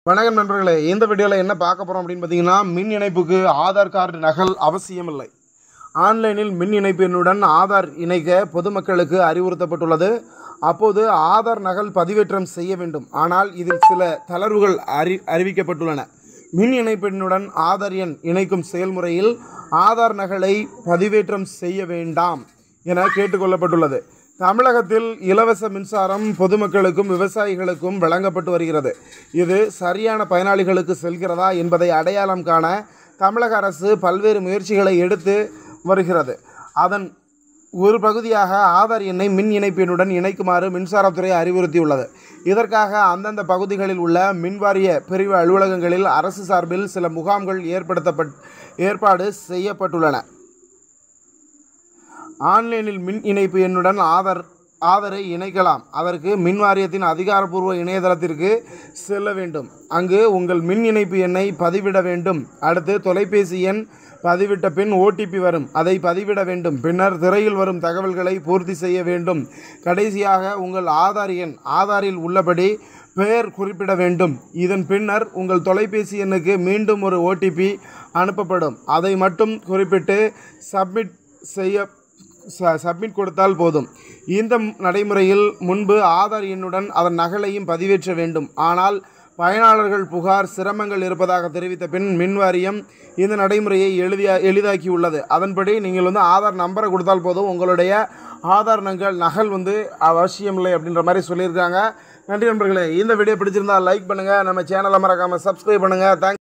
வணக்கம் நண்பர்களே இந்த வீடியோவில் என்ன பார்க்க போகிறோம் அப்படின்னு பார்த்தீங்கன்னா மின் இணைப்புக்கு ஆதார் கார்டு நகல் அவசியமில்லை ஆன்லைனில் மின் இணைப்பு எண்ணுடன் ஆதார் இணைக்க பொதுமக்களுக்கு அறிவுறுத்தப்பட்டுள்ளது அப்போது ஆதார் நகல் பதிவேற்றம் செய்ய வேண்டும் ஆனால் இதில் சில தளர்வுகள் அறி அறிவிக்கப்பட்டுள்ளன மின் இணைப்பு எண்ணுடன் ஆதார் எண் இணைக்கும் செயல்முறையில் ஆதார் நகலை பதிவேற்றம் செய்ய வேண்டாம் என கேட்டுக்கொள்ளப்பட்டுள்ளது தமிழகத்தில் இலவச மின்சாரம் பொதுமக்களுக்கும் விவசாயிகளுக்கும் வழங்கப்பட்டு வருகிறது இது சரியான பயனாளிகளுக்கு செல்கிறதா என்பதை அடையாளம் காண தமிழக அரசு பல்வேறு முயற்சிகளை எடுத்து வருகிறது அதன் ஒரு பகுதியாக ஆதார் எண்ணை மின் இணைப்பு எண்ணுடன் இணைக்குமாறு மின்சாரத்துறை அறிவுறுத்தியுள்ளது இதற்காக அந்தந்த பகுதிகளில் உள்ள மின்வாரிய பிரிவு அலுவலகங்களில் அரசு சார்பில் சில முகாம்கள் ஏற்படுத்தப்பட் ஏற்பாடு செய்யப்பட்டுள்ளன ஆன்லைனில் மின் இணைப்பு எண்ணுடன் ஆதார் ஆதாரை இணைக்கலாம் அதற்கு மின் வாரியத்தின் அதிகாரப்பூர்வ இணையதளத்திற்கு செல்ல வேண்டும் அங்கு உங்கள் மின் இணைப்பு எண்ணை பதிவிட வேண்டும் அடுத்து தொலைபேசி எண் பதிவிட்ட பின் ஓடிபி வரும் அதை பதிவிட வேண்டும் பின்னர் திரையில் வரும் தகவல்களை பூர்த்தி செய்ய வேண்டும் கடைசியாக உங்கள் ஆதார் எண் ஆதாரில் உள்ளபடி பெயர் குறிப்பிட வேண்டும் இதன் பின்னர் உங்கள் தொலைபேசி எண்ணுக்கு மீண்டும் ஒரு ஓடிபி அனுப்பப்படும் அதை மட்டும் குறிப்பிட்டு சப்மிட் செய்ய ச சப்மிட் கொடுத்தால் போதும் இந்த நடைமுறையில் முன்பு ஆதார் எண்ணுடன் அதன் நகலையும் பதிவேற்ற வேண்டும் ஆனால் பயனாளர்கள் புகார் சிரமங்கள் இருப்பதாக தெரிவித்த பின் மின்வாரியம் இந்த நடைமுறையை எளிதியா எளிதாக்கியுள்ளது அதன்படி நீங்கள் வந்து ஆதார் நம்பரை கொடுத்தால் போதும் உங்களுடைய ஆதார் நகல் நகல் வந்து அவசியமில்லை அப்படின்ற மாதிரி சொல்லியிருக்காங்க நன்றி நண்பர்களே இந்த வீடியோ பிடிச்சிருந்தா லைக் பண்ணுங்கள் நம்ம சேனலை மறக்காமல் சப்ஸ்கிரைப் பண்ணுங்கள் தேங்க்